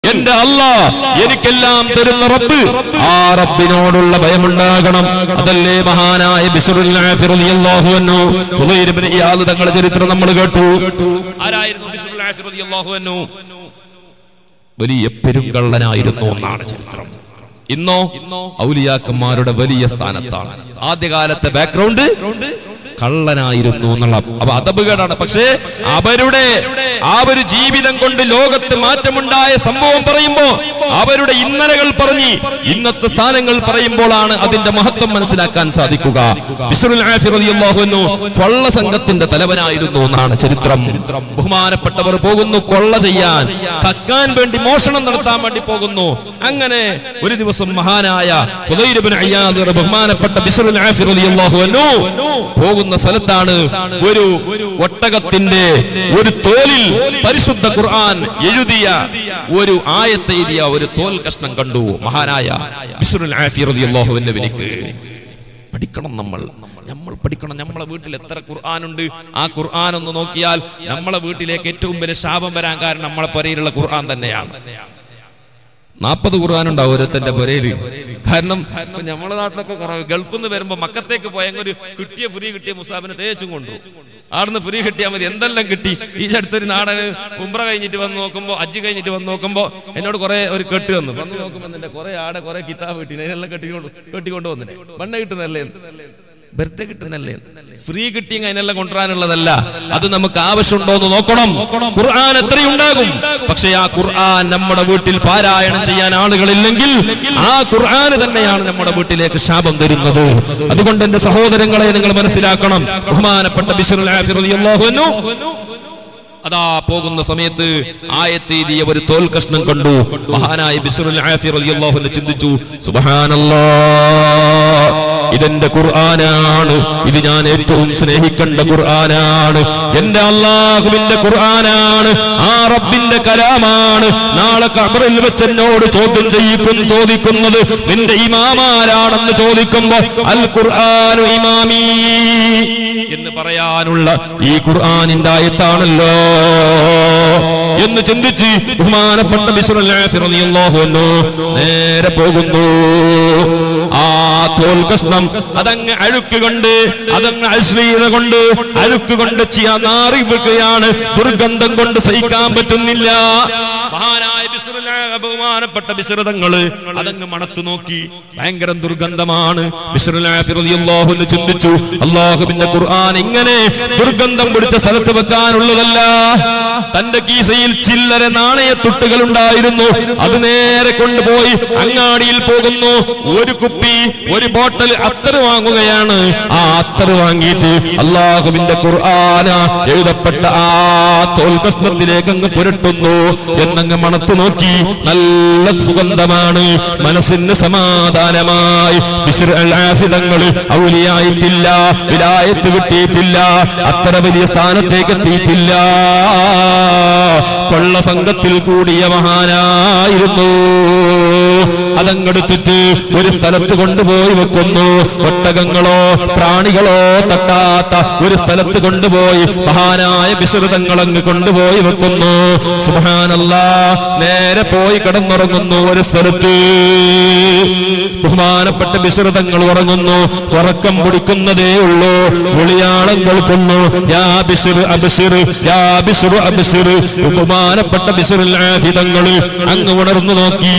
എന്റെ അല്ല എനിക്കെല്ലാം തരുന്ന റബ്ബ് ആ റബ്ബിനോടുള്ള ഭയമുണ്ടാകണം അതല്ലേ മഹാനായ ബിശ്റുൽ ആഫിർ റളിയല്ലാഹു അൻഹു ഫുദൈൽ ഇബ്നു ഇയാദ് തങ്ങളുടെ ചരിത്രം നമ്മൾ കേട്ടു ആരായിരുന്നു ബിശ്റുൽ ആഫിർ റളിയല്ലാഹു അൻഹു വലിയ പെരുങ്കള്ളനായിരുന്നു എന്നാണ് ചരിത്രം ഇന്നോ ഔലിയാക്കന്മാരുടെ വലിയ സ്ഥാനത്താണ് ആദ്യകാലത്തെ ബാക്ക്ഗ്രൗണ്ട് കള്ളനായിരുന്നു എന്നുള്ള അപ്പൊ അതപകടാണ് പക്ഷേ അവരുടെ ആ ഒരു ജീവിതം കൊണ്ട് ലോകത്ത് മാറ്റമുണ്ടായ സംഭവം പറയുമ്പോ അവരുടെ ഇന്നലകൾ പറഞ്ഞ് ഇന്നത്തെ സ്ഥാനങ്ങൾ പറയുമ്പോഴാണ് അതിന്റെ മഹത്വം മനസ്സിലാക്കാൻ സാധിക്കുക ബിശ്റുൽ ആഫിർ റളിയല്ലാഹു അൻഹു കൊള്ള സംഘത്തിന്റെ തലവനായിരുന്നു എന്നാണ് ചരിത്രം ബഹുമാനപ്പെട്ടവർ പോകുന്നു കൊള്ള ചെയ്യാൻ കക്കാൻ വേണ്ടി മോഷണം നടത്താൻ വേണ്ടി പോകുന്നു അങ്ങനെ ഒരു ദിവസം മഹാനായ ഫുദൈൽ ഇബ്നു അയ്യാദ് ബഹുമാനപ്പെട്ട ബിശ്റുൽ ആഫിർ റളിയല്ലാഹു അൻഹു പോകുന്ന സ്ഥലത്താണ് ഒരു ഒട്ടകത്തിന്റെ ഒരു തോലിൽ പരിശുദ്ധ ഖുർആൻ എഴുതിയ ഒരു ആയത്ത് എഴുതിയ ഒരു തോൽ കഷ്ണം കണ്ടു മഹാനായ ബിശ്റുൽ ആഫിർ റളിയല്ലാഹു അൻഹുവിനിക്ക് പഠിക്കണം നമ്മൾ നമ്മൾ പഠിക്കണം നമ്മളെ വീട്ടിൽ എത്ര ഖുർആാനുണ്ട് ആ ഖുർആൻ ഒന്ന് നോക്കിയാൽ നമ്മളെ വീട്ടിലേക്ക് ഏറ്റവും വലിയ ശാപം വരാൻ കാരണം നമ്മളെ പുരയിലുള്ള ഖുർആൻ തന്നെയാണ് നാൽപ്പത് ഖുർആൻ ഉണ്ടാവും ഓരോരുത്തന്റെ പുരയില് കാരണം ഇപ്പൊ നമ്മളെ നാട്ടിലൊക്കെ കുറവ് ഗൾഫിൽ നിന്ന് വരുമ്പോ മക്കത്തേക്ക് പോയെങ്കിൽ ഒരു കിട്ടിയ ഫ്രീ കിട്ടിയ മുസാബിനെ തേച്ചും കൊണ്ടു ആടുന്ന് ഫ്രീ കിട്ടിയാൽ മതി എന്തെല്ലാം കിട്ടി ഈ അടുത്തൊരു നാടന് ഉംറ കഴിഞ്ഞിട്ട് വന്ന് നോക്കുമ്പോ അജ്ജ് കഴിഞ്ഞിട്ട് വന്ന് നോക്കുമ്പോ എന്നോട് കുറെ ഒരു കെട്ട് വന്നു വന്ന് നോക്കുമ്പോ എന്റെ കുറെ ആടെ കുറെ കിതാബ് കിട്ടി അതിനെല്ലാം കെട്ടിക്കൊണ്ട് കെട്ടിക്കൊണ്ട് വന്നിനെ ബണ്ണ കിട്ടുന്നല്ലേ വെറുതെ കിട്ടുന്നല്ലേ ഫ്രീ കിട്ടിയെങ്കിൽ അതിനെല്ലാം കൊണ്ടുവരാനുള്ളതല്ല അത് നമുക്ക് ആവശ്യമുണ്ടോ എന്ന് നോക്കണം ഖുർആൻ എത്രയുണ്ടാകും പക്ഷെ ആ ഖുർആൻ നമ്മുടെ വീട്ടിൽ പാരായണം ചെയ്യാൻ ആളുകളില്ലെങ്കിൽ ആ ഖുർആൻ തന്നെയാണ് നമ്മുടെ വീട്ടിലേക്ക് ശാപം തരുന്നത് അതുകൊണ്ട് എന്റെ സഹോദരങ്ങളെ നിങ്ങൾ മനസ്സിലാക്കണം ബഹുമാനപ്പെട്ട ബിശ്റുൽ ആഫിർ റളിയല്ലാഹു അൻഹു അതാ പോകുന്ന സമയത്ത് ആയത്തേരിയ ഒരു തോൽ കഷ്ണം കണ്ടു മഹാനായ ബിശ്റുൽ ആഫിർ റളിയല്ലാഹു അൻഹു ചിന്തിച്ചു സുബ്ഹാനല്ലാഹ് ഇതെന്റെ ഖുർആനാണ് ഇത് ഞാൻ ഏറ്റവും സ്നേഹിക്കേണ്ട ഖുർആനാണ് എന്റെ അള്ളാഹുവിന്റെ ഖുർആനാണ് ആ റബ്ബിന്റെ കലാമാണ് നാളെ കബറിൽ വെച്ച് എന്നോട് ചോദ്യം ചെയ്യിക്കും ചോദിക്കുന്നത് നിന്റെ ഇമാമാരാണെന്ന് ചോദിക്കുമ്പോ അൽ ഖുർആനു ഇമാമീ എന്ന് പറയാനുള്ള ഈ ഖുർആനിന്റെ ആയത്താണല്ലോ എന്ന് ചിന്തിച്ച് ബഹുമാനപ്പെട്ട ബിശ്റുൽ ആഫിർ റളിയല്ലാഹു അൻഹു നേരെ പോകുന്നു ആ തോൽ കഷ്ണം അതങ്ങ് അഴുക്ക് കൊണ്ട് അതങ്ങ് അശ്ലീലത കൊണ്ട് അഴുക്ക് കൊണ്ട് ചിയ നാറി വെക്കുകയാണ് ദുർഗന്ധം കൊണ്ട് സഹിക്കാൻ പറ്റുന്നില്ല മഹാനായ ബിസ്റുൽ ആ- ബഹുമാനപ്പെട്ട ബിശ്രതങ്ങള് അതങ്ങ് മണത്തു നോക്കി ഭയങ്കര ദുർഗന്ധമാണ് ബിശ്റുൽ ആഫിർ റളിയല്ലാഹു അൻഹു ചിന്തിച്ചു അള്ളാഹുവിന്റെ ഖുർആൻ ഇങ്ങനെ ദുർഗന്ധം പിടിച്ച സ്ഥലത്ത് വെക്കാനുള്ളതല്ല തന്റെ കീസയിൽ ചില്ലറ നാണയത്തുട്ടുകൾ ഉണ്ടായിരുന്നു അത് നേരെ കൊണ്ടുപോയി അങ്ങാടിയിൽ പോകുന്നു ഒരു കുപ്പി ഒരു ബോട്ടൽ അത്തർ വാങ്ങുകയാണ് ആ അത്തർ വാങ്ങിയിട്ട് അള്ളാഹുവിന്റെ ഖുർആന എഴുതപ്പെട്ട ആ തോൽ കഷ്ണത്തിലേക്ക് അങ്ങ് പുരട്ടുന്നു എന്നങ്ങ് മണത്തു നോക്കി നല്ല സുഗന്ധമാണ് മനസ്സിന് സമാധാനമായി ബിശ്ർ അൽ ആഫിദങ്ങൾ ഔലിയായിട്ടില്ല വിലായത്ത് കിട്ടിയിട്ടില്ല അത്ര വലിയ സ്ഥാനത്തേക്ക് എത്തിയിട്ടില്ല കൊള്ള സംഘത്തിൽ കൂടിയ മഹാനായിരുന്നു അതങ്ങെടുത്തിട്ട് ഒരു സ്ഥലത്ത് കൊണ്ടുപോയി വെക്കുന്നു ഒട്ടകങ്ങളോ പ്രാണികളോ തട്ടാത്ത ഒരു സ്ഥലത്ത് കൊണ്ടുപോയി മഹാനായ വിശ്രുതങ്ങളങ്ങ് കൊണ്ടുപോയി വെക്കുന്നു സുഹാനല്ല നേരെ പോയി കിടന്നുറങ്ങുന്നു ഒരു സ്ഥലത്ത് ബഹുമാനപ്പെട്ട വിശ്രുതങ്ങൾ ഉറങ്ങുന്നു ഉറക്കം പിടിക്കുന്നതേ ഉള്ളൂ ഒളിയാളം കേൾക്കുന്നു യാ ബിശ്ർ അബ്ശിർ യാ ബിശ്ർ അബ്ശിർ ബഹുമാനപ്പെട്ട ബിശ്റുൽ ആഫിദങ്ങള് അങ്ങ് ഉണർന്നു നോക്കി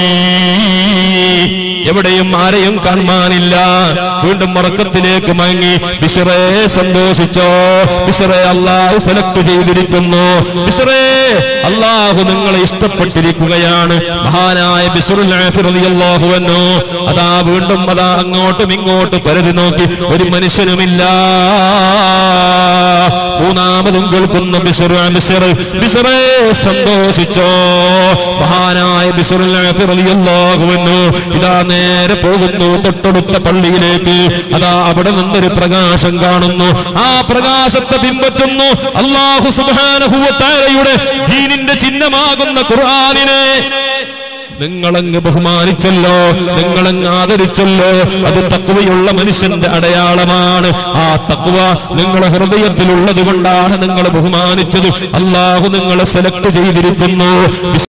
എവിടെയും ആരെയും കാണാനില്ല വീണ്ടും ഉറക്കത്തിലേക്ക് മയങ്ങി ബിഷറേ സന്തോഷിച്ചോ ബിഷറേ അള്ളാഹു സെലക്ട് ചെയ്തിരിക്കുന്നു ബിഷറേ അള്ളാഹു നിങ്ങളെ ഇഷ്ടപ്പെട്ടിരിക്കുകയാണ് മഹാനായ ബിഷറുൽ ആഫിർ റളിയല്ലാഹു അൻഹു അതാ വീണ്ടും അതാ അങ്ങോട്ടും ഇങ്ങോട്ടും പരതി നോക്കി ഒരു മനുഷ്യനുമില്ല മൂന്നാമതും കേൾക്കുന്ന ബിഷർ ബിഷർ ബിഷറേ സന്തോഷിച്ചോ മഹാനായ ബിഷറുൽ ആഫിർ റളിയല്ലാഹു അൻഹു ഇതാ നേരെ പോകുന്നു തൊട്ടടുത്ത പള്ളിയിലേക്ക് അതാ അവിടെ നിന്നൊരു പ്രകാശം കാണുന്നു ആ പ്രകാശത്തെ ബിംബത്തുന്നു അള്ളാഹു സുബ്ഹാനഹു വ തആലയുടെ ദീനിന്റെ ചിഹ്നമാകുന്ന ഖുർആനിനെ നിങ്ങളങ്ങ് ബഹുമാനിച്ചല്ലോ നിങ്ങളങ്ങ് ആദരിച്ചല്ലോ അത് തക്വയുള്ള മനുഷ്യന്റെ അടയാളമാണ് ആ തക്വ നിങ്ങളെ ഹൃദയത്തിലുള്ളത് കൊണ്ടാണ് നിങ്ങൾ ബഹുമാനിച്ചത് അള്ളാഹു നിങ്ങളെ സെലക്ട് ചെയ്തിരിക്കുന്നു